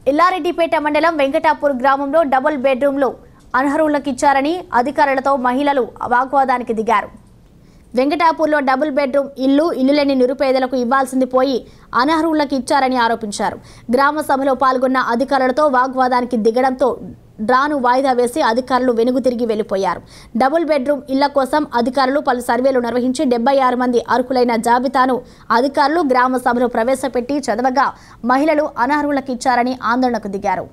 ఎల్లారెడ్డిపేట మండలం వెంకటాపూర్ గ్రామంలో డబుల్ బెడ్రూమ్లు అనర్హులకు ఇచ్చారని అధికారులతో మహిళలు వాగ్వాదానికి దిగారు వెంకటాపూర్లో డబుల్ బెడ్రూమ్ ఇల్లు ఇల్లు లేని నిరుపేదలకు ఇవ్వాల్సింది పోయి అనర్హులకు ఇచ్చారని ఆరోపించారు గ్రామ సభలో పాల్గొన్న అధికారులతో వాగ్వాదానికి దిగడంతో డ్రాను వాయిదా వేసి అధికారులు వెనుగు తిరిగి వెళ్లిపోయారు డబుల్ బెడ్రూమ్ ఇళ్ల కోసం అధికారులు పలు సర్వేలు నిర్వహించి డెబ్బై ఆరు మంది అర్హులైన జాబితాను అధికారులు గ్రామ సభలో ప్రవేశపెట్టి చదవగా మహిళలు అనర్హులకు ఇచ్చారని ఆందోళనకు దిగారు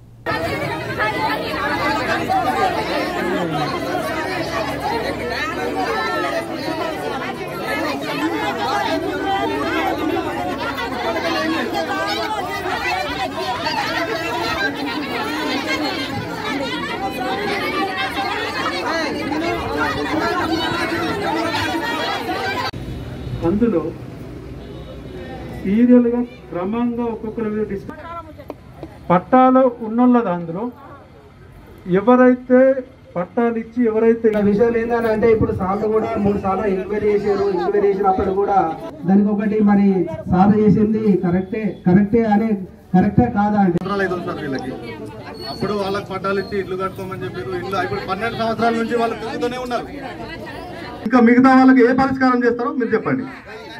అందులో సీరియల్గా క్రమంగా ఒక్కొక్కరి మీద డిస్కస్ పట్టాలు ఉన్నోళ్ళది అందులో ఎవరైతే పట్టాలు ఇచ్చి ఎవరైతే ఈ విషయం ఏంటంటే ఇప్పుడు సార్లు కూడా మూడు సార్లు ఎంక్వైరీ చేశారు ఎంక్వైరీ చేసినప్పుడు కూడా దానికి ఒకటి మరి సార్ చేసింది కరెక్టే కరెక్టే అనే కరెక్టే కాదా అంటే సంవత్సరాలు అయితే సార్ వీళ్ళకి అప్పుడు వాళ్ళకి పట్టాలు ఇచ్చి ఇల్లు కట్టుకోమని చెప్పారు ఇల్లు ఇప్పుడు పన్నెండు సంవత్సరాల నుంచి వాళ్ళు తిరుగుతూనే ఉన్నారు ఇంకా మిగతా వాళ్ళకి ఏ పరిష్కారం చేస్తారో మీరు చెప్పండి